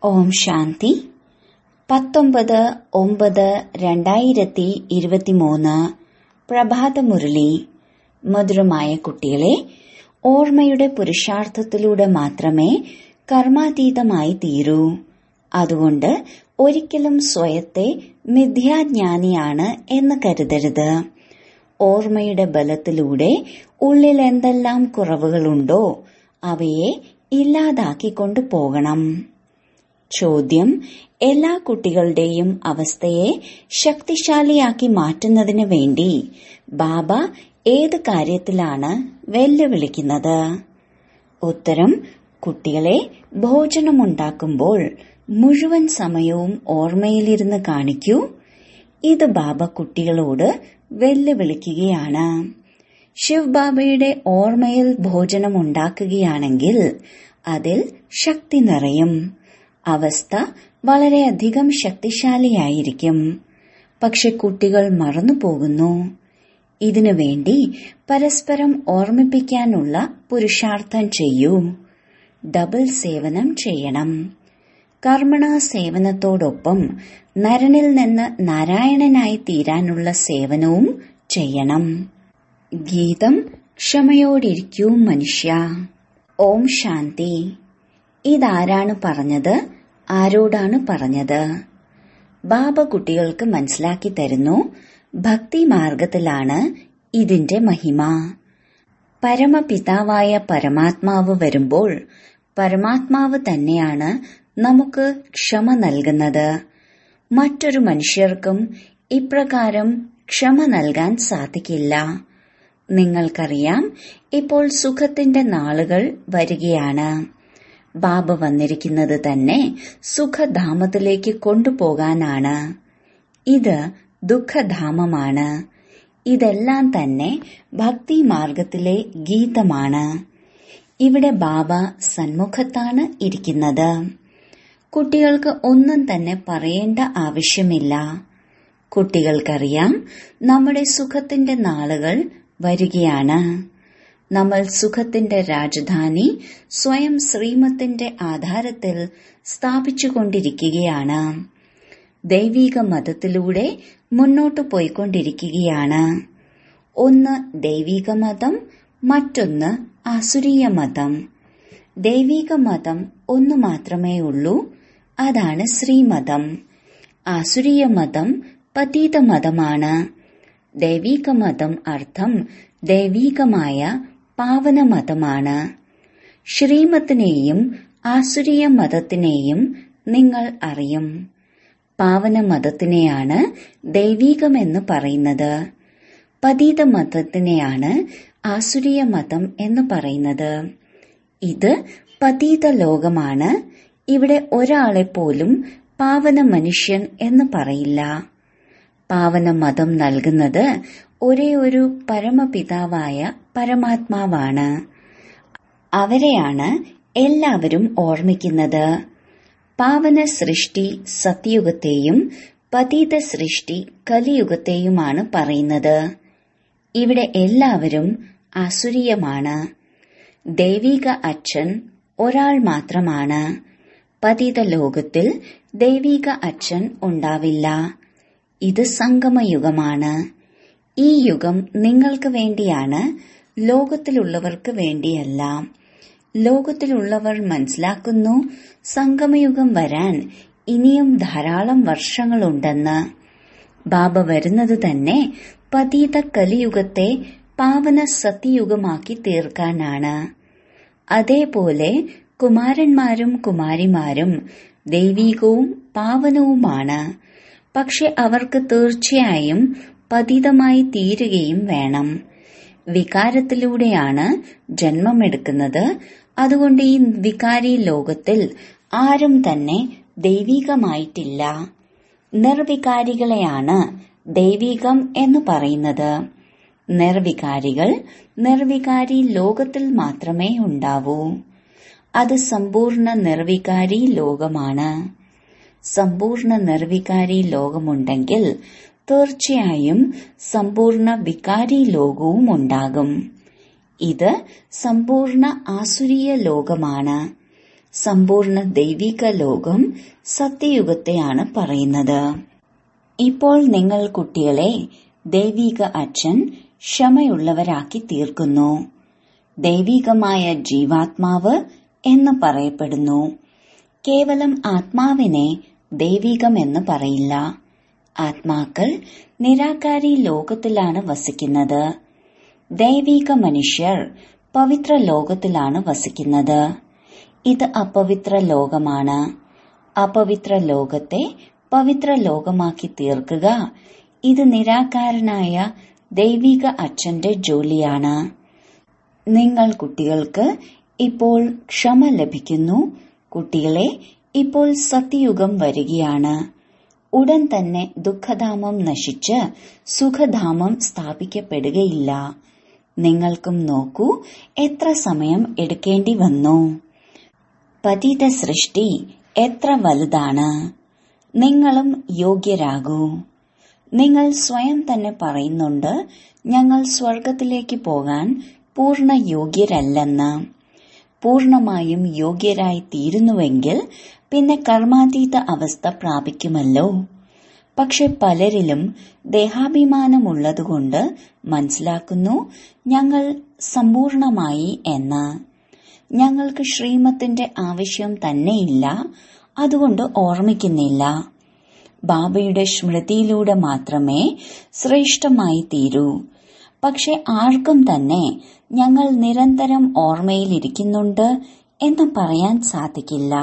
ഓം ശാന്തി പത്തൊമ്പത് ഒമ്പത് രണ്ടായിരത്തി ഇരുപത്തിമൂന്ന് പ്രഭാതമുരളി മധുരമായ കുട്ടികളെ ഓർമ്മയുടെ പുരുഷാർത്ഥത്തിലൂടെ മാത്രമേ കർമാതീതമായി തീരൂ അതുകൊണ്ട് ഒരിക്കലും സ്വയത്തെ മിഥ്യാജ്ഞാനിയാണ് എന്ന് കരുതരുത് ഓർമ്മയുടെ ബലത്തിലൂടെ ഉള്ളിൽ എന്തെല്ലാം കുറവുകളുണ്ടോ അവയെ ഇല്ലാതാക്കിക്കൊണ്ടു പോകണം ചോദ്യം എല്ലാ കുട്ടികളുടെയും അവസ്ഥയെ ശക്തിശാലിയാക്കി മാറ്റുന്നതിന് വേണ്ടി ബാബ ഏത് കാര്യത്തിലാണ് വെല്ലുവിളിക്കുന്നത് ഉത്തരം കുട്ടികളെ ഭോജനമുണ്ടാക്കുമ്പോൾ മുഴുവൻ സമയവും ഓർമ്മയിലിരുന്ന് കാണിക്കൂ ഇത് ബാബ കുട്ടികളോട് വെല്ലുവിളിക്കുകയാണ് ശിവ് ബാബയുടെ ഓർമ്മയിൽ ഭോജനം ഉണ്ടാക്കുകയാണെങ്കിൽ അതിൽ ശക്തി നിറയും അവസ്ഥ വളരെയധികം ശക്തിശാലിയായിരിക്കും പക്ഷെ കുട്ടികൾ മറന്നുപോകുന്നു ഇതിനു വേണ്ടി പരസ്പരം ഓർമ്മിപ്പിക്കാനുള്ള പുരുഷാർത്ഥം ചെയ്യൂ ഡബിൾ സേവനം ചെയ്യണം കർമ്മണ സേവനത്തോടൊപ്പം നരനിൽ നിന്ന് നാരായണനായി തീരാനുള്ള സേവനവും ചെയ്യണം ഗീതം ക്ഷമയോടിരിക്കൂ മനുഷ്യ ഓം ശാന്തി ഇതാരാണ് പറഞ്ഞത് ആരോടാണ് പറഞ്ഞത് ബാബ കുട്ടികൾക്ക് മനസ്സിലാക്കി തരുന്നു ഭക്തി മാർഗത്തിലാണ് ഇതിന്റെ മഹിമ പരമപിതാവായ പരമാത്മാവ് വരുമ്പോൾ പരമാത്മാവ് തന്നെയാണ് നമുക്ക് ക്ഷമ നൽകുന്നത് മറ്റൊരു മനുഷ്യർക്കും ഇപ്രകാരം ക്ഷമ നൽകാൻ സാധിക്കില്ല നിങ്ങൾക്കറിയാം ഇപ്പോൾ സുഖത്തിന്റെ നാളുകൾ വരികയാണ് ബാബ വന്നിരിക്കുന്നത് തന്നെ സുഖധാമത്തിലേക്ക് കൊണ്ടുപോകാനാണ് ഇത് ദുഃഖധാമമാണ് ഇതെല്ലാം തന്നെ ഭക്തി മാർഗത്തിലെ ഗീതമാണ് ഇവിടെ ബാബ സന്മുഖത്താണ് ഇരിക്കുന്നത് കുട്ടികൾക്ക് ഒന്നും തന്നെ പറയേണ്ട ആവശ്യമില്ല കുട്ടികൾക്കറിയാം നമ്മുടെ സുഖത്തിന്റെ നാളുകൾ വരികയാണ് നമ്മൾ സുഖത്തിന്റെ രാജധാനി സ്വയം ശ്രീമത്തിന്റെ ആധാരത്തിൽ സ്ഥാപിച്ചുകൊണ്ടിരിക്കുകയാണ് ദൈവിക മതത്തിലൂടെ മുന്നോട്ടു പോയിക്കൊണ്ടിരിക്കുകയാണ് ഒന്ന് ദൈവിക മതം മറ്റൊന്ന് ആസുരീയ മതം ദൈവിക മതം ഒന്നു മാത്രമേ ഉള്ളൂ അതാണ് ശ്രീമതം ആസുരീയ മതം പതീത മതമാണ് ദൈവിക മതം അർത്ഥം ദൈവികമായ പാവന മതമാണ് ശ്രീമത്തിനെയും ആസുരീയ മതത്തിനെയും നിങ്ങൾ അറിയും പാവന മതത്തിനെയാണ് ദൈവികമെന്ന് പറയുന്നത് പതീത മതത്തിനെയാണ് ആസുരീയ മതം എന്ന് പറയുന്നത് ഇത് പതീത ലോകമാണ് ഇവിടെ ഒരാളെ പോലും പാവന മനുഷ്യൻ എന്ന് പറയില്ല പാവന മതം നൽകുന്നത് ഒരേ ഒരു പരമപിതാവായ പരമാത്മാവാണ് അവരെയാണ് എല്ലാവരും ഓർമ്മിക്കുന്നത് പാവന സൃഷ്ടി സത്യയുഗത്തെയും പതീത സൃഷ്ടി കലിയുഗത്തെയുമാണ് പറയുന്നത് ഇവിടെ എല്ലാവരും ആസുരീയമാണ് ദൈവിക അച്ഛൻ ഒരാൾ മാത്രമാണ് പതിത ലോകത്തിൽ ദൈവിക അച്ഛൻ ഉണ്ടാവില്ല ഇത് സംഗമയുഗമാണ് ഈ യുഗം നിങ്ങൾക്ക് വേണ്ടിയാണ് ലോകത്തിലുള്ളവർക്ക് വേണ്ടിയല്ല ലോകത്തിലുള്ളവർ മനസ്സിലാക്കുന്നു സംഗമയുഗം വരാൻ ഇനിയും ധാരാളം വർഷങ്ങളുണ്ടെന്ന് ബാബ വരുന്നത് തന്നെ പതീത കലിയുഗത്തെ പാവന സത്യയുഗമാക്കി തീർക്കാനാണ് അതേപോലെ കുമാരന്മാരും കുമാരിമാരും ദൈവികവും പാവനവുമാണ് പക്ഷെ അവർക്ക് തീർച്ചയായും പതിതമായി തീരുകയും വേണം വികാരത്തിലൂടെയാണ് ജന്മമെടുക്കുന്നത് അതുകൊണ്ട് ഈ വികാരി ലോകത്തിൽ ആരും തന്നെ ദൈവികമായിട്ടില്ല നിർവികാരികളെയാണ് ദൈവികം എന്ന് പറയുന്നത് നിർവികാരികൾ നിർവികാരി ലോകത്തിൽ മാത്രമേ ഉണ്ടാവൂ അത് സമ്പൂർണ്ണ നിർവികാരി ലോകമാണ് സമ്പൂർണ്ണ നിർവികാരി ലോകമുണ്ടെങ്കിൽ തീർച്ചയായും സമ്പൂർണ്ണ വികാരി ലോകവും ഉണ്ടാകും ഇത് സമ്പൂർണ്ണ ആസുരീയ ലോകമാണ് സമ്പൂർണ്ണ ദൈവിക ലോകം സത്യയുഗത്തെയാണ് പറയുന്നത് ഇപ്പോൾ നിങ്ങൾ കുട്ടികളെ ദൈവിക അച്ഛൻ ക്ഷമയുള്ളവരാക്കി തീർക്കുന്നു ദൈവികമായ ജീവാത്മാവ് എന്ന് പറയപ്പെടുന്നു കേവലം ആത്മാവിനെ ദൈവികമെന്ന് പറയില്ല ആത്മാക്കൾ നിരാകാരി ലോകത്തിലാണ് വസിക്കുന്നത് ദൈവിക മനുഷ്യർ പവിത്ര ലോകത്തിലാണ് വസിക്കുന്നത് ഇത് അപവിത്ര ലോകമാണ് അപവിത്ര ലോകത്തെ പവിത്ര ലോകമാക്കി തീർക്കുക ഇത് നിരാകാരനായ ദൈവിക അച്ഛന്റെ ജോലിയാണ് നിങ്ങൾ കുട്ടികൾക്ക് ഇപ്പോൾ ക്ഷമ ലഭിക്കുന്നു കുട്ടികളെ ഇപ്പോൾ സത്യയുഗം വരികയാണ് ഉടൻ തന്നെ ദുഃഖധാമം നശിച്ച് സുഖധാമം സ്ഥാപിക്കപ്പെടുകയില്ല നിങ്ങൾക്കും നോക്കൂ എത്ര സമയം എടുക്കേണ്ടി വന്നു പതിത സൃഷ്ടി എത്ര വലുതാണ് നിങ്ങളും യോഗ്യരാകൂ നിങ്ങൾ സ്വയം തന്നെ പറയുന്നുണ്ട് ഞങ്ങൾ സ്വർഗത്തിലേക്ക് പോകാൻ പൂർണ്ണ യോഗ്യരല്ലെന്ന് പൂർണമായും യോഗ്യരായി തീരുന്നുവെങ്കിൽ പിന്നെ കർമാതീത അവസ്ഥ പ്രാപിക്കുമല്ലോ പക്ഷെ പലരിലും ദേഹാഭിമാനമുള്ളതുകൊണ്ട് മനസ്സിലാക്കുന്നു ഞങ്ങൾ സമ്പൂർണമായി എന്ന് ഞങ്ങൾക്ക് ശ്രീമത്തിന്റെ ആവശ്യം തന്നെയില്ല അതുകൊണ്ട് ഓർമ്മിക്കുന്നില്ല ബാബയുടെ സ്മൃതിയിലൂടെ മാത്രമേ ശ്രേഷ്ഠമായി തീരൂ പക്ഷെ ആർക്കും തന്നെ ഞങ്ങൾ നിരന്തരം ഓർമ്മയിലിരിക്കുന്നുണ്ട് എന്ന് പറയാൻ സാധിക്കില്ല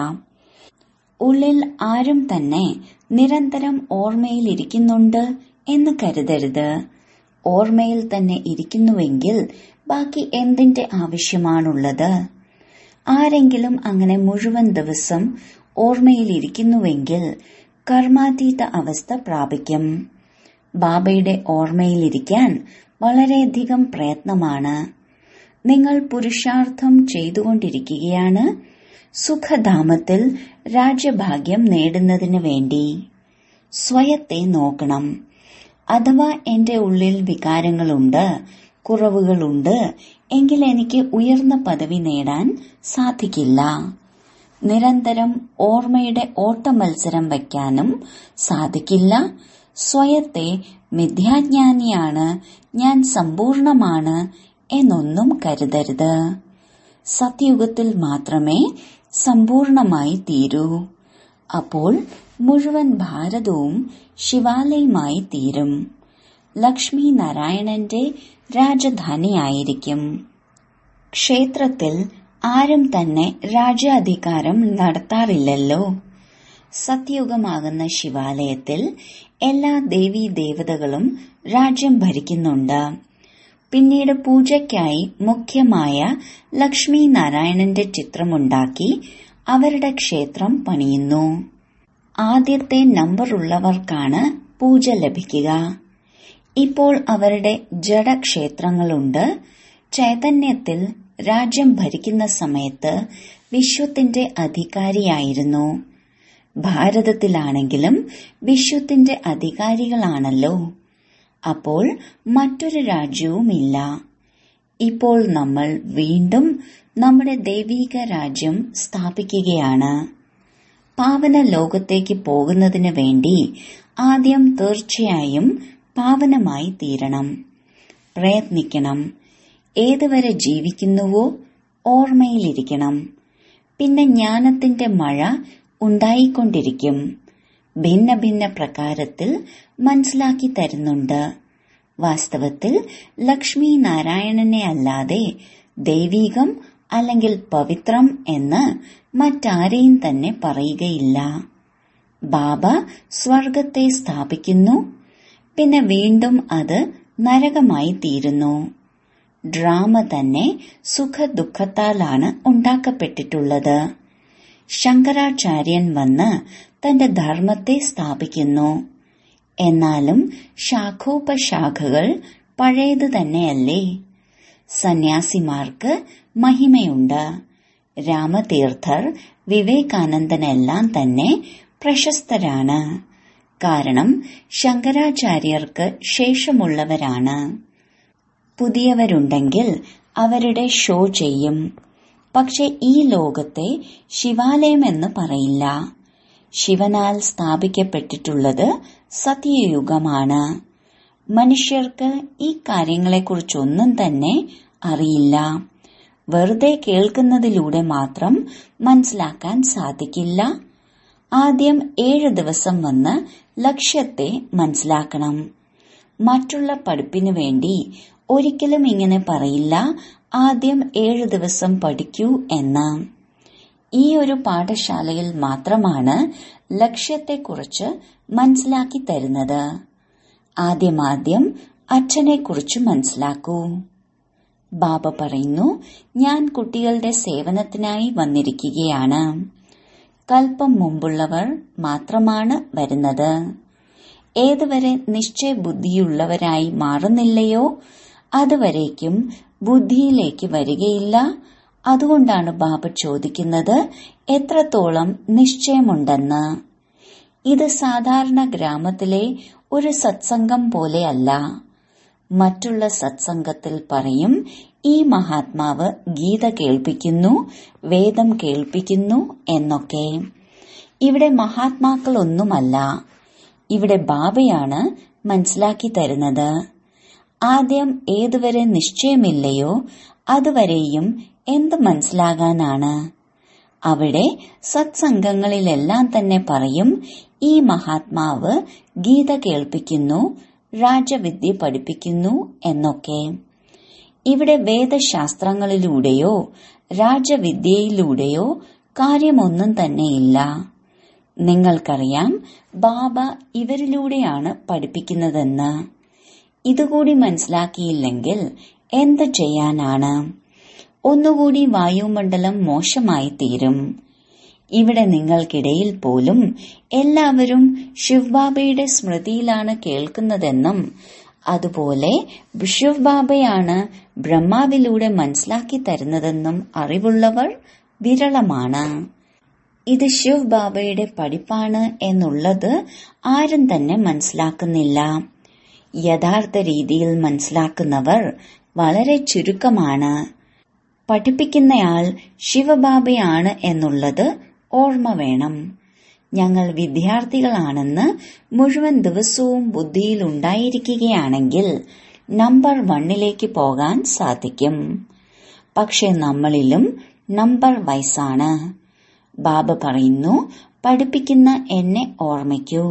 ഉള്ളിൽ ആരും തന്നെ നിരന്തരം ഓർമ്മയിലിരിക്കുന്നുണ്ട് എന്ന് കരുതരുത് ഓർമ്മയിൽ തന്നെ ഇരിക്കുന്നുവെങ്കിൽ ബാക്കി എന്തിന്റെ ആവശ്യമാണുള്ളത് ആരെങ്കിലും അങ്ങനെ മുഴുവൻ ദിവസം ഓർമ്മയിലിരിക്കുന്നുവെങ്കിൽ കർമാതീത അവസ്ഥ പ്രാപിക്കും ബാബയുടെ ഓർമ്മയിലിരിക്കാൻ വളരെയധികം പ്രയത്നമാണ് നിങ്ങൾ പുരുഷാർത്ഥം ചെയ്തുകൊണ്ടിരിക്കുകയാണ് സുഖധാമത്തിൽ രാജ്യഭാഗ്യം നേടുന്നതിന് വേണ്ടി സ്വയത്തെ നോക്കണം അഥവാ എന്റെ ഉള്ളിൽ വികാരങ്ങളുണ്ട് കുറവുകളുണ്ട് എങ്കിൽ എനിക്ക് ഉയർന്ന പദവി നേടാൻ സാധിക്കില്ല നിരന്തരം ഓർമ്മയുടെ ഓട്ടമത്സരം വയ്ക്കാനും സാധിക്കില്ല സ്വയത്തെ മിഥ്യാജ്ഞാനിയാണ് ഞാൻ സമ്പൂർണമാണ് എന്നൊന്നും കരുതരുത് സത്യയുഗത്തിൽ മാത്രമേ സമ്പൂർണമായി തീരൂ അപ്പോൾ മുഴുവൻ ഭാരതവും ശിവാലയമായി തീരും ലക്ഷ്മി നാരായണന്റെ രാജധാനിയായിരിക്കും ക്ഷേത്രത്തിൽ ആരും തന്നെ രാജ്യാധികാരം നടത്താറില്ലല്ലോ സത്യയുഗമാകുന്ന ശിവാലയത്തിൽ എല്ലാ ദേവീ ദേവതകളും രാജ്യം ഭരിക്കുന്നുണ്ട് പിന്നീട് പൂജയ്ക്കായി മുഖ്യമായ ലക്ഷ്മി നാരായണന്റെ ചിത്രമുണ്ടാക്കി അവരുടെ ക്ഷേത്രം പണിയുന്നു ആദ്യത്തെ നമ്പറുള്ളവർക്കാണ് പൂജ ലഭിക്കുക ഇപ്പോൾ അവരുടെ ജഡക്ഷേത്രങ്ങളുണ്ട് ചൈതന്യത്തിൽ രാജ്യം ഭരിക്കുന്ന സമയത്ത് വിശ്വത്തിന്റെ അധികാരിയായിരുന്നു ഭാരതത്തിലാണെങ്കിലും വിശ്വത്തിന്റെ അധികാരികളാണല്ലോ അപ്പോൾ മറ്റൊരു രാജ്യവുമില്ല ഇപ്പോൾ നമ്മൾ വീണ്ടും നമ്മുടെ ദൈവീക രാജ്യം സ്ഥാപിക്കുകയാണ് പാവന ലോകത്തേക്ക് പോകുന്നതിന് വേണ്ടി ആദ്യം തീർച്ചയായും പാവനമായി തീരണം പ്രയത്നിക്കണം ഏതുവരെ ജീവിക്കുന്നുവോ ഓർമ്മയിലിരിക്കണം പിന്നെ ജ്ഞാനത്തിന്റെ മഴ ഉണ്ടായിക്കൊണ്ടിരിക്കും ഭിന്ന ഭിന്ന പ്രകാരത്തിൽ മനസ്സിലാക്കി തരുന്നുണ്ട് വാസ്തവത്തിൽ ലക്ഷ്മി നാരായണനെ അല്ലാതെ ദൈവീകം അല്ലെങ്കിൽ പവിത്രം എന്ന് മറ്റാരെയും തന്നെ പറയുകയില്ല ബാബ സ്വർഗത്തെ സ്ഥാപിക്കുന്നു പിന്നെ വീണ്ടും അത് നരകമായി തീരുന്നു ഡ്രാമ തന്നെ സുഖദുഃഖത്താലാണ് ഉണ്ടാക്കപ്പെട്ടിട്ടുള്ളത് ശങ്കരാചാര്യൻ വന്ന് തന്റെ ധർമ്മത്തെ സ്ഥാപിക്കുന്നു എന്നാലും ശാഖോപശാഖകൾ പഴയത് തന്നെയല്ലേ സന്യാസിമാർക്ക് മഹിമയുണ്ട് രാമതീർത്ഥർ വിവേകാനന്ദനെല്ലാം തന്നെ പ്രശസ്തരാണ് കാരണം ശങ്കരാചാര്യർക്ക് ശേഷമുള്ളവരാണ് പുതിയവരുണ്ടെങ്കിൽ അവരുടെ ഷോ ചെയ്യും പക്ഷെ ഈ ലോകത്തെ ശിവാലയമെന്ന് പറയില്ല ശിവനാൽ സ്ഥാപിക്കപ്പെട്ടിട്ടുള്ളത് സത്യയുഗമാണ് മനുഷ്യർക്ക് ഈ കാര്യങ്ങളെക്കുറിച്ചൊന്നും തന്നെ അറിയില്ല വെറുതെ കേൾക്കുന്നതിലൂടെ മാത്രം മനസ്സിലാക്കാൻ സാധിക്കില്ല ആദ്യം ഏഴ് ദിവസം വന്ന് ലക്ഷ്യത്തെ മനസ്സിലാക്കണം മറ്റുള്ള പഠിപ്പിനു വേണ്ടി ഒരിക്കലും ഇങ്ങനെ പറയില്ല ആദ്യം ഏഴ് ദിവസം പഠിക്കൂ എന്ന് ഈ ഒരു പാഠശാലയിൽ മാത്രമാണ് ലക്ഷ്യത്തെക്കുറിച്ച് മനസ്സിലാക്കി തരുന്നത് ആദ്യമാദ്യം അച്ഛനെക്കുറിച്ച് മനസ്സിലാക്കൂ ബാബ പറയുന്നു ഞാൻ കുട്ടികളുടെ സേവനത്തിനായി വന്നിരിക്കുകയാണ് കൽപ്പം മുമ്പുള്ളവർ മാത്രമാണ് വരുന്നത് ഏതുവരെ നിശ്ചയ ബുദ്ധിയുള്ളവരായി മാറുന്നില്ലയോ അതുവരേക്കും ബുദ്ധിയിലേക്ക് വരികയില്ല അതുകൊണ്ടാണ് ബാബ ചോദിക്കുന്നത് എത്രത്തോളം നിശ്ചയമുണ്ടെന്ന് ഇത് സാധാരണ ഗ്രാമത്തിലെ ഒരു സത്സംഗം പോലെയല്ല മറ്റുള്ള സത്സംഗത്തിൽ പറയും ഈ മഹാത്മാവ് ഗീത കേൾപ്പിക്കുന്നു വേദം കേൾപ്പിക്കുന്നു എന്നൊക്കെ ഇവിടെ മഹാത്മാക്കളൊന്നുമല്ല ഇവിടെ ബാബയാണ് മനസ്സിലാക്കി തരുന്നത് ആദ്യം ഏതുവരെ നിശ്ചയമില്ലയോ അതുവരെയും എന്ത് മനസ്സിലാകാനാണ് അവിടെ സത്സംഗങ്ങളിലെല്ലാം തന്നെ പറയും ഈ മഹാത്മാവ് ഗീത കേൾപ്പിക്കുന്നു രാജവിദ്യ പഠിപ്പിക്കുന്നു എന്നൊക്കെ ഇവിടെ വേദശാസ്ത്രങ്ങളിലൂടെയോ രാജവിദ്യയിലൂടെയോ കാര്യമൊന്നും തന്നെയില്ല നിങ്ങൾക്കറിയാം ബാബ ഇവരിലൂടെയാണ് പഠിപ്പിക്കുന്നതെന്ന് ഇതുകൂടി മനസ്സിലാക്കിയില്ലെങ്കിൽ എന്ത് ചെയ്യാനാണ് ഒന്നുകൂടി വായുമണ്ഡലം മോശമായി തീരും ഇവിടെ നിങ്ങൾക്കിടയിൽ പോലും എല്ലാവരും ശിവബാബയുടെ സ്മൃതിയിലാണ് കേൾക്കുന്നതെന്നും അതുപോലെ ശിവബാബയാണ് ബ്രഹ്മാവിലൂടെ മനസ്സിലാക്കി തരുന്നതെന്നും അറിവുള്ളവർ വിരളമാണ് ഇത് ശിവ് ബാബയുടെ പഠിപ്പാണ് എന്നുള്ളത് ആരും തന്നെ മനസ്സിലാക്കുന്നില്ല യഥാർത്ഥ രീതിയിൽ മനസ്സിലാക്കുന്നവർ വളരെ ചുരുക്കമാണ് പഠിപ്പിക്കുന്നയാൾ ശിവബാബയാണ് എന്നുള്ളത് ഓർമ്മ വേണം ഞങ്ങൾ വിദ്യാർത്ഥികളാണെന്ന് മുഴുവൻ ദിവസവും ബുദ്ധിയിൽ ഉണ്ടായിരിക്കുകയാണെങ്കിൽ നമ്പർ വണ്ണിലേക്ക് പോകാൻ സാധിക്കും പക്ഷെ നമ്മളിലും നമ്പർ വയസ്സാണ് ബാബ പറയുന്നു പഠിപ്പിക്കുന്ന എന്നെ ഓർമ്മിക്കൂ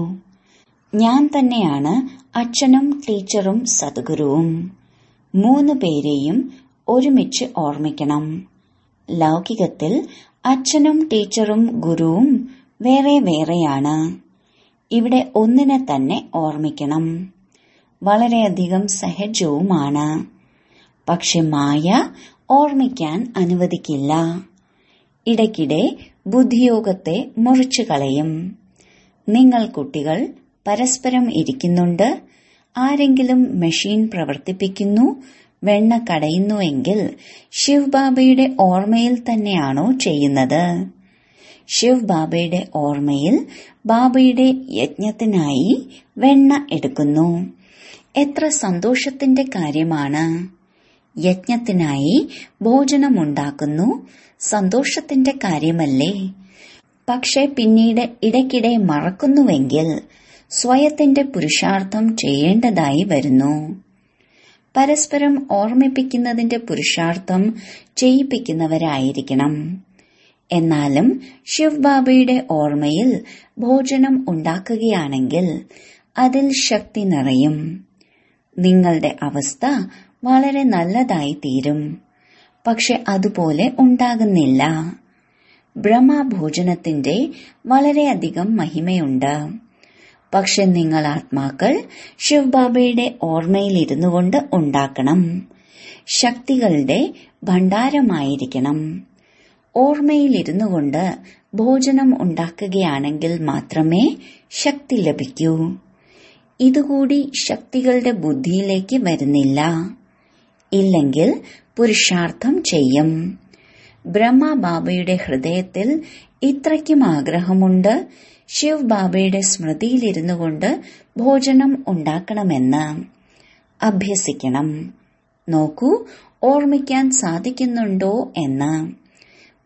ഞാൻ തന്നെയാണ് അച്ഛനും ടീച്ചറും സദ്ഗുരുവും മൂന്ന് പേരെയും ഒരുമിച്ച് ഓർമ്മിക്കണം ലൗകികത്തിൽ അച്ഛനും ടീച്ചറും ഗുരുവും വേറെ വേറെയാണ് ഇവിടെ ഒന്നിനെ തന്നെ ഓർമ്മിക്കണം വളരെയധികം സഹജവുമാണ് പക്ഷെ മായ ഓർമ്മിക്കാൻ അനുവദിക്കില്ല ഇടയ്ക്കിടെ ബുദ്ധിയോഗത്തെ മുറിച്ചു കളയും നിങ്ങൾ കുട്ടികൾ പരസ്പരം ഇരിക്കുന്നുണ്ട് ആരെങ്കിലും മെഷീൻ പ്രവർത്തിപ്പിക്കുന്നു വെണ്ണ കടയുന്നുവെങ്കിൽ ശിവ് ബാബയുടെ ഓർമ്മയിൽ തന്നെയാണോ ചെയ്യുന്നത് ശിവ് ബാബയുടെ ഓർമ്മയിൽ ബാബയുടെ യജ്ഞത്തിനായി വെണ്ണ എടുക്കുന്നു എത്ര സന്തോഷത്തിന്റെ കാര്യമാണ് യജ്ഞത്തിനായി ഭോജനമുണ്ടാക്കുന്നു സന്തോഷത്തിന്റെ കാര്യമല്ലേ പക്ഷെ പിന്നീട് ഇടയ്ക്കിടെ മറക്കുന്നുവെങ്കിൽ സ്വയത്തിന്റെ പുരുഷാർത്ഥം ചെയ്യേണ്ടതായി വരുന്നു പരസ്പരം ഓർമ്മിപ്പിക്കുന്നതിന്റെ പുരുഷാർത്ഥം ചെയ്യിപ്പിക്കുന്നവരായിരിക്കണം എന്നാലും ശിവ് ബാബയുടെ ഓർമ്മയിൽ ഭോജനം ഉണ്ടാക്കുകയാണെങ്കിൽ അതിൽ ശക്തി നിറയും നിങ്ങളുടെ അവസ്ഥ വളരെ നല്ലതായി തീരും പക്ഷെ അതുപോലെ ഉണ്ടാകുന്നില്ല ബ്രഹ്മഭോജനത്തിന്റെ വളരെയധികം മഹിമയുണ്ട് പക്ഷെ നിങ്ങൾ ആത്മാക്കൾ ശിവബാബയുടെ ഓർമ്മയിലിരുന്നു കൊണ്ട് ഉണ്ടാക്കണം ശക്തികളുടെ ഭണ്ഡാരമായിരിക്കണം ഓർമ്മയിലിരുന്നു കൊണ്ട് ഭോജനം ഉണ്ടാക്കുകയാണെങ്കിൽ മാത്രമേ ശക്തി ലഭിക്കൂ ഇതുകൂടി ശക്തികളുടെ ബുദ്ധിയിലേക്ക് വരുന്നില്ല ഇല്ലെങ്കിൽ പുരുഷാർത്ഥം ചെയ്യും ബ്രഹ്മബാബയുടെ ഹൃദയത്തിൽ ഇത്രയ്ക്കും ആഗ്രഹമുണ്ട് ശിവ് ബാബയുടെ സ്മൃതിയിലിരുന്നു കൊണ്ട് ഭോജനം ഉണ്ടാക്കണമെന്ന് അഭ്യസിക്കണം നോക്കൂ ഓർമ്മിക്കാൻ സാധിക്കുന്നുണ്ടോ എന്ന്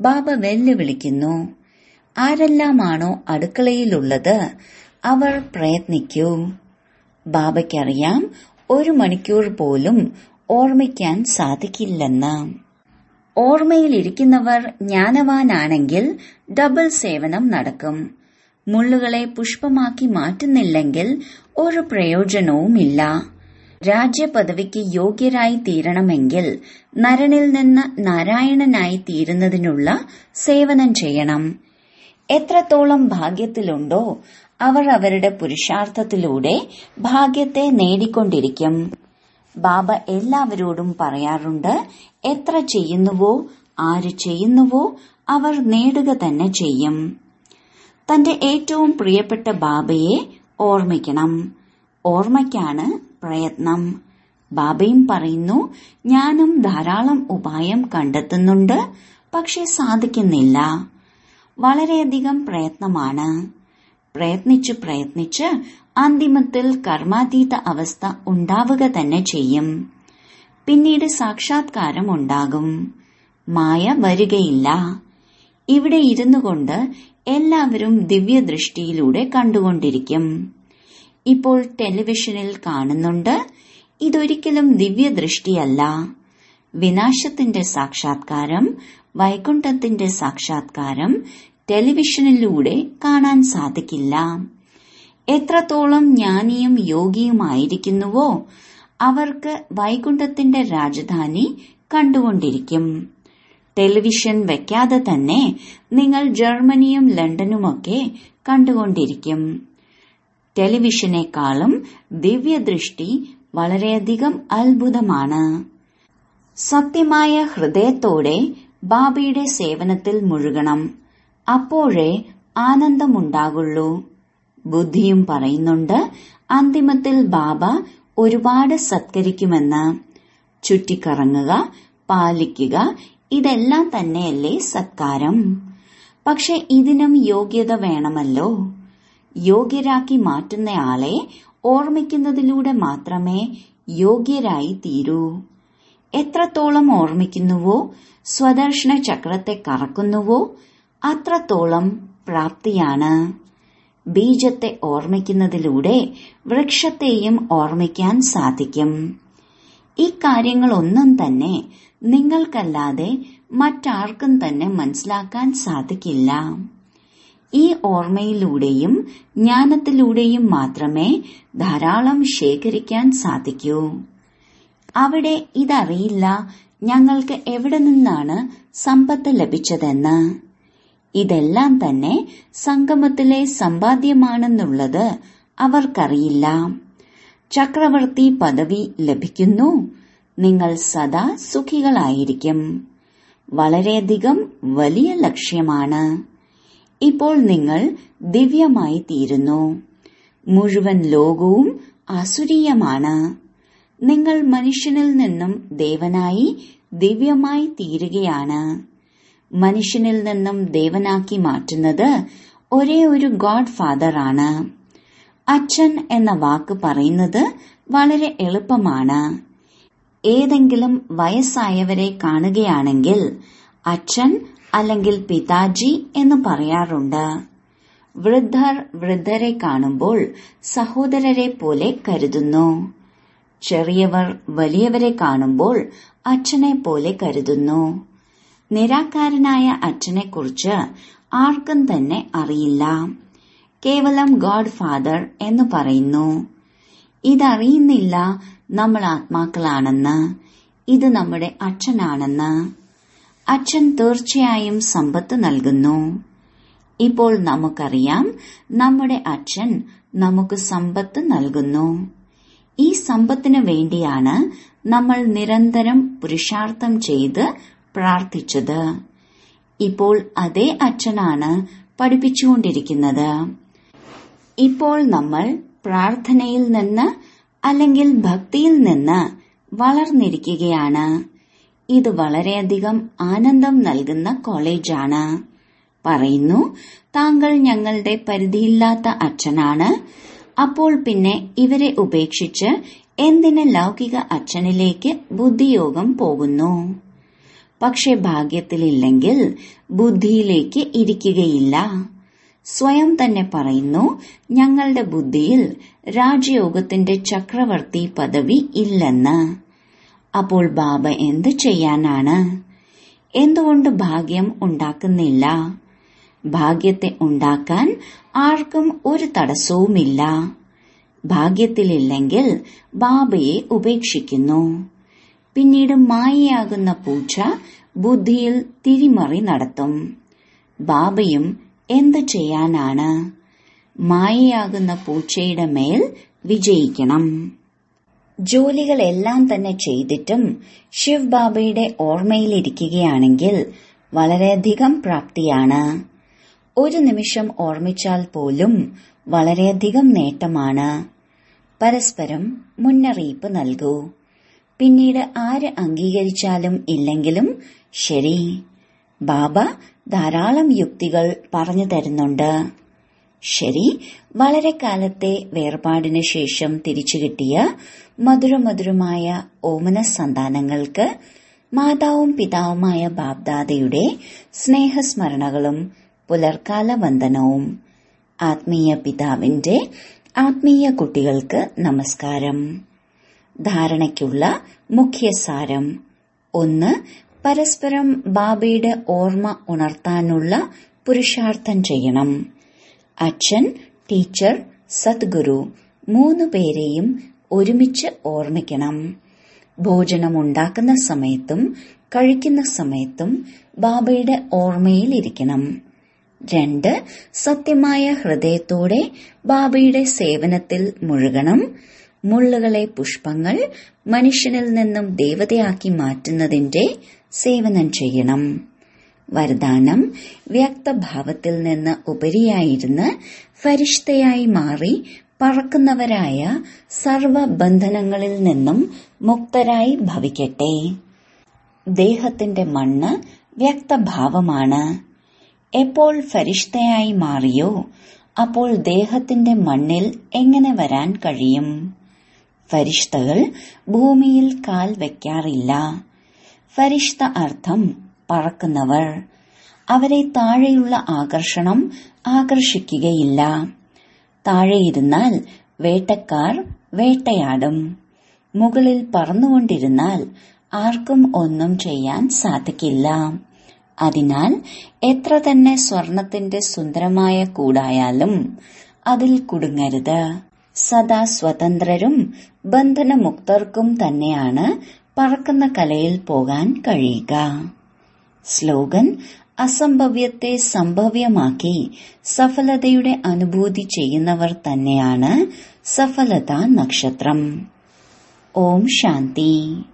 ബാബ വെല്ലുവിളിക്കുന്നു ആരെല്ലാമാണോ അടുക്കളയിലുള്ളത് അവർ പ്രയത്നിക്കൂ ബാബയ്ക്കറിയാം ഒരു മണിക്കൂർ പോലും ഓർമ്മിക്കാൻ സാധിക്കില്ലെന്ന് ഓർമ്മയിലിരിക്കുന്നവർ ജ്ഞാനവാനാണെങ്കിൽ ഡബിൾ സേവനം നടക്കും മുള്ളുകളെ പുഷ്പമാക്കി മാറ്റുന്നില്ലെങ്കിൽ ഒരു പ്രയോജനവുമില്ല രാജ്യപദവിക്ക് യോഗ്യരായി തീരണമെങ്കിൽ നരനിൽ നിന്ന് നാരായണനായി തീരുന്നതിനുള്ള സേവനം ചെയ്യണം എത്രത്തോളം ഭാഗ്യത്തിലുണ്ടോ അവർ അവരുടെ പുരുഷാർത്ഥത്തിലൂടെ ഭാഗ്യത്തെ നേടിക്കൊണ്ടിരിക്കും ബാബ എല്ലാവരോടും പറയാറുണ്ട് എത്ര ചെയ്യുന്നുവോ ആര് ചെയ്യുന്നുവോ അവർ നേടുക തന്നെ ചെയ്യും തന്റെ ഏറ്റവും പ്രിയപ്പെട്ട ബാബയെ ഓർമ്മിക്കണം ഓർമ്മയ്ക്കാണ് പ്രയത്നം ബാബയും പറയുന്നു ഞാനും ധാരാളം ഉപായം കണ്ടെത്തുന്നുണ്ട് പക്ഷെ സാധിക്കുന്നില്ല വളരെയധികം പ്രയത്നമാണ് പ്രയത്നിച്ച് പ്രയത്നിച്ച് അന്തിമത്തിൽ കർമാതീത അവസ്ഥ ഉണ്ടാവുക തന്നെ ചെയ്യും പിന്നീട് സാക്ഷാത്കാരം ഉണ്ടാകും മായ വരികയില്ല ഇവിടെ ഇരുന്നു കൊണ്ട് എല്ലാവരും ദിവ്യദൃഷ്ടിയിലൂടെ കണ്ടുകൊണ്ടിരിക്കും ഇപ്പോൾ ടെലിവിഷനിൽ കാണുന്നുണ്ട് ഇതൊരിക്കലും ദിവ്യദൃഷ്ടിയല്ല വിനാശത്തിന്റെ സാക്ഷാത്കാരം വൈകുണ്ഠത്തിന്റെ സാക്ഷാത്കാരം ടെലിവിഷനിലൂടെ കാണാൻ സാധിക്കില്ല എത്രത്തോളം ജ്ഞാനിയും യോഗിയുമായിരിക്കുന്നുവോ അവർക്ക് വൈകുണ്ഠത്തിന്റെ രാജധാനി കണ്ടുകൊണ്ടിരിക്കും ടെലിവിഷൻ വെക്കാതെ തന്നെ നിങ്ങൾ ജർമ്മനിയും ലണ്ടനുമൊക്കെ കണ്ടുകൊണ്ടിരിക്കും ടെലിവിഷനേക്കാളും ദിവ്യദൃഷ്ടി വളരെയധികം അത്ഭുതമാണ് സത്യമായ ഹൃദയത്തോടെ ബാബയുടെ സേവനത്തിൽ മുഴുകണം അപ്പോഴേ ആനന്ദമുണ്ടാകുള്ളൂ ബുദ്ധിയും പറയുന്നുണ്ട് അന്തിമത്തിൽ ബാബ ഒരുപാട് സത്കരിക്കുമെന്ന് ചുറ്റിക്കറങ്ങുക പാലിക്കുക ഇതെല്ലാം തന്നെയല്ലേ സത്കാരം പക്ഷെ ഇതിനും യോഗ്യത വേണമല്ലോ യോഗ്യരാക്കി മാറ്റുന്നയാളെ ഓർമ്മിക്കുന്നതിലൂടെ മാത്രമേ യോഗ്യരായി തീരൂ എത്രത്തോളം ഓർമ്മിക്കുന്നുവോ സ്വദർശന ചക്രത്തെ കറക്കുന്നുവോ അത്രത്തോളം പ്രാപ്തിയാണ് ബീജത്തെ ഓർമ്മിക്കുന്നതിലൂടെ വൃക്ഷത്തെയും ഓർമ്മിക്കാൻ സാധിക്കും ഈ കാര്യങ്ങളൊന്നും തന്നെ നിങ്ങൾക്കല്ലാതെ മറ്റാർക്കും തന്നെ മനസ്സിലാക്കാൻ സാധിക്കില്ല ഈ ഓർമ്മയിലൂടെയും ജ്ഞാനത്തിലൂടെയും മാത്രമേ ധാരാളം ശേഖരിക്കാൻ സാധിക്കൂ അവിടെ ഇതറിയില്ല ഞങ്ങൾക്ക് എവിടെ നിന്നാണ് സമ്പത്ത് ലഭിച്ചതെന്ന് ഇതെല്ലാം തന്നെ സംഗമത്തിലെ സമ്പാദ്യമാണെന്നുള്ളത് അവർക്കറിയില്ല ചക്രവർത്തി പദവി ലഭിക്കുന്നു നിങ്ങൾ സദാ സുഖികളായിരിക്കും വളരെയധികം വലിയ ലക്ഷ്യമാണ് ഇപ്പോൾ നിങ്ങൾ ദിവ്യമായി തീരുന്നു മുഴുവൻ ലോകവും അസുരീയമാണ് നിങ്ങൾ മനുഷ്യനിൽ നിന്നും ദേവനായി ദിവ്യമായി തീരുകയാണ് മനുഷ്യനിൽ നിന്നും ദേവനാക്കി മാറ്റുന്നത് ഒരേ ഒരു ഗോഡ് ഫാദർ ആണ് അച്ഛൻ എന്ന വാക്ക് പറയുന്നത് വളരെ എളുപ്പമാണ് ഏതെങ്കിലും വയസ്സായവരെ കാണുകയാണെങ്കിൽ അച്ഛൻ അല്ലെങ്കിൽ പിതാജി എന്ന് പറയാറുണ്ട് വൃദ്ധർ വൃദ്ധരെ കാണുമ്പോൾ സഹോദരരെ പോലെ കരുതുന്നു ചെറിയവർ വലിയവരെ കാണുമ്പോൾ അച്ഛനെ പോലെ കരുതുന്നു നിരാകാരനായ അച്ഛനെക്കുറിച്ച് ആർക്കും തന്നെ അറിയില്ല കേവലം ഗോഡ് ഫാദർ എന്ന് പറയുന്നു ഇതറിയുന്നില്ല നമ്മൾ ആത്മാക്കളാണെന്ന് ഇത് നമ്മുടെ അച്ഛനാണെന്ന് അച്ഛൻ തീർച്ചയായും സമ്പത്ത് നൽകുന്നു ഇപ്പോൾ നമുക്കറിയാം നമ്മുടെ അച്ഛൻ നമുക്ക് സമ്പത്ത് നൽകുന്നു ഈ സമ്പത്തിനു വേണ്ടിയാണ് നമ്മൾ നിരന്തരം പുരുഷാർത്ഥം ചെയ്ത് പ്രാർത്ഥിച്ചത് ഇപ്പോൾ അതേ അച്ഛനാണ് പഠിപ്പിച്ചുകൊണ്ടിരിക്കുന്നത് ഇപ്പോൾ നമ്മൾ പ്രാർത്ഥനയിൽ നിന്ന് അല്ലെങ്കിൽ ഭക്തിയിൽ നിന്ന് വളർന്നിരിക്കുകയാണ് ഇത് വളരെയധികം ആനന്ദം നൽകുന്ന കോളേജാണ് പറയുന്നു താങ്കൾ ഞങ്ങളുടെ പരിധിയില്ലാത്ത അച്ഛനാണ് അപ്പോൾ പിന്നെ ഇവരെ ഉപേക്ഷിച്ച് എന്തിന് ലൗകിക അച്ഛനിലേക്ക് ബുദ്ധിയോഗം പോകുന്നു പക്ഷെ ഭാഗ്യത്തിലില്ലെങ്കിൽ ബുദ്ധിയിലേക്ക് ഇരിക്കുകയില്ല സ്വയം തന്നെ പറയുന്നു ഞങ്ങളുടെ ബുദ്ധിയിൽ രാജയോഗത്തിന്റെ ചക്രവർത്തി പദവി ഇല്ലെന്ന് അപ്പോൾ ബാബ എന്ത് ചെയ്യാനാണ് എന്തുകൊണ്ട് ഭാഗ്യം ഉണ്ടാക്കുന്നില്ല ഭാഗ്യത്തെ ഉണ്ടാക്കാൻ ആർക്കും ഒരു തടസ്സവുമില്ല ഭാഗ്യത്തിലില്ലെങ്കിൽ ബാബയെ ഉപേക്ഷിക്കുന്നു പിന്നീട് മായയാകുന്ന പൂച്ച ബുദ്ധിയിൽ തിരിമറി നടത്തും ബാബയും എന്ത് ചെയ്യാനാണ് മായയാകുന്ന പൂച്ചയുടെ മേൽ വിജയിക്കണം ജോലികളെല്ലാം തന്നെ ചെയ്തിട്ടും ശിവ് ബാബയുടെ ഓർമ്മയിലിരിക്കുകയാണെങ്കിൽ വളരെയധികം പ്രാപ്തിയാണ് ഒരു നിമിഷം ഓർമ്മിച്ചാൽ പോലും വളരെയധികം നേട്ടമാണ് പരസ്പരം മുന്നറിയിപ്പ് നൽകൂ പിന്നീട് ആര് അംഗീകരിച്ചാലും ഇല്ലെങ്കിലും ശരി ബാബ ധാരാളം യുക്തികൾ പറഞ്ഞു തരുന്നുണ്ട് ശരി വളരെ കാലത്തെ വേർപാടിന് ശേഷം തിരിച്ചു കിട്ടിയ മധുരമധുരമായ ഓമന സന്താനങ്ങൾക്ക് മാതാവും പിതാവുമായ ബാബ്ദാദയുടെ സ്നേഹസ്മരണകളും പുലർക്കാല വന്ദനവും ആത്മീയ പിതാവിന്റെ ആത്മീയ കുട്ടികൾക്ക് നമസ്കാരം ധാരണയ്ക്കുള്ള മുഖ്യസാരം ഒന്ന് പരസ്പരം ബാബയുടെ ഓർമ്മ ഉണർത്താനുള്ള പുരുഷാർത്ഥം ചെയ്യണം അച്ഛൻ ടീച്ചർ സദ്ഗുരു മൂന്നു പേരെയും ഒരുമിച്ച് ഓർമ്മിക്കണം ഭോജനം ഉണ്ടാക്കുന്ന സമയത്തും കഴിക്കുന്ന സമയത്തും ബാബയുടെ ഓർമ്മയിലിരിക്കണം രണ്ട് സത്യമായ ഹൃദയത്തോടെ ബാബയുടെ സേവനത്തിൽ മുഴുകണം മുള്ളുകളെ പുഷ്പങ്ങൾ മനുഷ്യനിൽ നിന്നും ദേവതയാക്കി മാറ്റുന്നതിന്റെ സേവനം ചെയ്യണം വരദാനം വ്യക്തഭാവത്തിൽ നിന്ന് ഉപരിയായിരുന്ന് ഫരിഷ്തയായി മാറി പറക്കുന്നവരായ സർവബന്ധനങ്ങളിൽ നിന്നും മുക്തരായി ഭവിക്കട്ടെ ദേഹത്തിന്റെ മണ്ണ് വ്യക്തഭാവമാണ് എപ്പോൾ ഫരിഷ്തയായി മാറിയോ അപ്പോൾ ദേഹത്തിന്റെ മണ്ണിൽ എങ്ങനെ വരാൻ കഴിയും ഫരിഷ്തകൾ ഭൂമിയിൽ കാൽ വയ്ക്കാറില്ല ഫരിഷ്ത അർത്ഥം പറക്കുന്നവർ അവരെ താഴെയുള്ള ആകർഷണം ആകർഷിക്കുകയില്ല താഴെയിരുന്നാൽ വേട്ടക്കാർ വേട്ടയാടും മുകളിൽ പറന്നുകൊണ്ടിരുന്നാൽ ആർക്കും ഒന്നും ചെയ്യാൻ സാധിക്കില്ല അതിനാൽ എത്ര തന്നെ സ്വർണത്തിന്റെ സുന്ദരമായ കൂടായാലും അതിൽ കുടുങ്ങരുത് സദാ സ്വതന്ത്രരും ബന്ധനമുക്തർക്കും തന്നെയാണ് പറക്കുന്ന കലയിൽ പോകാൻ കഴിയുക സ്ലോഗൻ അസംഭവ്യത്തെ സംഭവ്യമാക്കി സഫലതയുടെ അനുഭൂതി ചെയ്യുന്നവർ തന്നെയാണ് സഫലതാ നക്ഷത്രം ഓം ശാന്തി